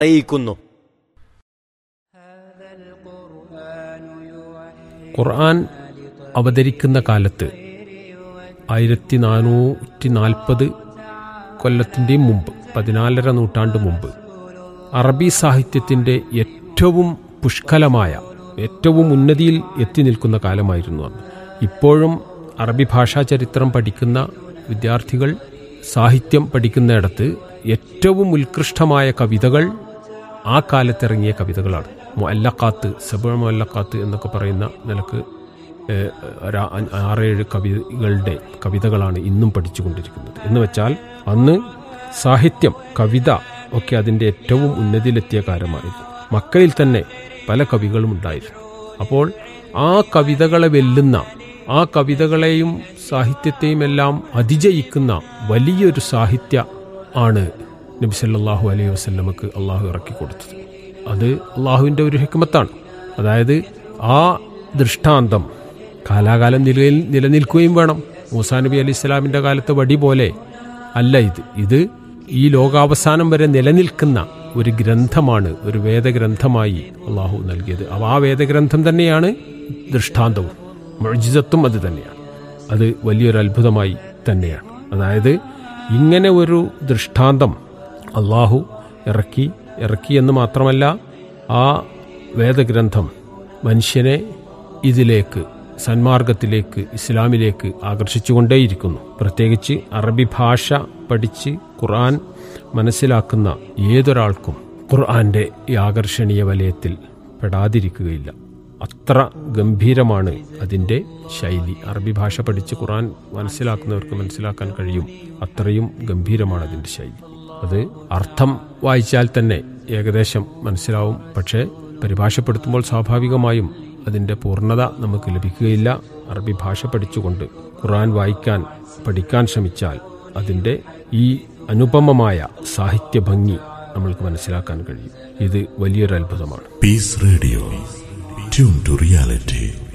അറിയിക്കുന്നു ഖുർആൻ അവതരിക്കുന്ന കാലത്ത് ആയിരത്തി നാനൂറ്റി നാൽപ്പത് കൊല്ലത്തിൻ്റെയും മുമ്പ് പതിനാലര നൂറ്റാണ്ട് മുമ്പ് അറബി സാഹിത്യത്തിൻ്റെ ഏറ്റവും പുഷ്കലമായ ഏറ്റവും ഉന്നതിയിൽ എത്തി നിൽക്കുന്ന കാലമായിരുന്നു അന്ന് ഇപ്പോഴും അറബി ഭാഷാ ചരിത്രം പഠിക്കുന്ന വിദ്യാർത്ഥികൾ സാഹിത്യം പഠിക്കുന്നിടത്ത് ഏറ്റവും ഉത്കൃഷ്ടമായ കവിതകൾ ആ കാലത്തിറങ്ങിയ കവിതകളാണ് മൊല്ലക്കാത്ത് സബുഴ മൊല്ലക്കാത്ത് എന്നൊക്കെ പറയുന്ന നിലക്ക് ഏഹ്, ഒരു ആ- ആറേഴ് കവികളുടെ കവിതകളാണ് ഇന്നും പഠിച്ചുകൊണ്ടിരിക്കുന്നത് എന്ന് വെച്ചാൽ അന്ന് സാഹിത്യം കവിത ഒക്കെ അതിൻ്റെ ഏറ്റവും ഉന്നതിയിലെത്തിയ കാലമായിരുന്നു മക്കയിൽ തന്നെ പല കവികളും ഉണ്ടായിരുന്നു അപ്പോൾ ആ കവിതകളെ വെല്ലുന്ന ആ കവിതകളെയും സാഹിത്യത്തെയും എല്ലാം അതിജയിക്കുന്ന വലിയൊരു സാഹിത്യ ആണ് നബി സല്ലല്ലാഹു അലൈഹി വസല്ലമക്ക് അള്ളാഹു ഇറക്കി കൊടുത്തത് അത് അള്ളാഹുവിൻ്റെ ഒരു ഹിക്മത്താണ് അതായത് ആ ദൃഷ്ടാന്തം കാലാകാലം നിലയിൽ നിലനിൽക്കുകയും വേണം മൂസാ നബി അലൈഹി ഇസ്ലാമിൻ്റെ കാലത്തെ വടി പോലെ അല്ല ഇത് ഇത് ഈ ലോകാവസാനം വരെ നിലനിൽക്കുന്ന ഒരു ഗ്രന്ഥമാണ് ഒരു വേദഗ്രന്ഥമായി അള്ളാഹു നൽകിയത് അപ്പോൾ ആ വേദഗ്രന്ഥം തന്നെയാണ് ദൃഷ്ടാന്തവും മൊഴിജിതത്വം അത് തന്നെയാണ് അത് വലിയൊരു അത്ഭുതമായി തന്നെയാണ് അതായത് ഇങ്ങനെ ഒരു ദൃഷ്ടാന്തം അള്ളാഹു ഇറക്കി ഇറക്കി എന്ന് മാത്രമല്ല ആ വേദഗ്രന്ഥം മനുഷ്യനെ ഇതിലേക്ക് സന്മാർഗത്തിലേക്ക് ഇസ്ലാമിലേക്ക് ആകർഷിച്ചുകൊണ്ടേയിരിക്കുന്നു പ്രത്യേകിച്ച് അറബി ഭാഷ പഠിച്ച് ഖുർആൻ മനസ്സിലാക്കുന്ന ഏതൊരാൾക്കും ഖുർആന്റെ ഈ ആകർഷണീയ വലയത്തിൽ പെടാതിരിക്കുകയില്ല അത്ര ഗംഭീരമാണ് അതിൻ്റെ ശൈലി അറബി ഭാഷ പഠിച്ച് ഖുർആൻ മനസ്സിലാക്കുന്നവർക്ക് മനസ്സിലാക്കാൻ കഴിയും അത്രയും ഗംഭീരമാണ് അതിൻ്റെ ശൈലി അത് അർത്ഥം വായിച്ചാൽ തന്നെ ഏകദേശം മനസ്സിലാവും പക്ഷേ പരിഭാഷപ്പെടുത്തുമ്പോൾ സ്വാഭാവികമായും അതിൻ്റെ പൂർണ്ണത നമുക്ക് ലഭിക്കുകയില്ല അറബി ഭാഷ പഠിച്ചുകൊണ്ട് ഖുർആൻ വായിക്കാൻ പഠിക്കാൻ ശ്രമിച്ചാൽ അതിൻ്റെ ഈ അനുപമമായ സാഹിത്യ ഭംഗി നമ്മൾക്ക് മനസ്സിലാക്കാൻ കഴിയും ഇത് വലിയൊരു അത്ഭുതമാണ് Peace Radio. Tune to reality.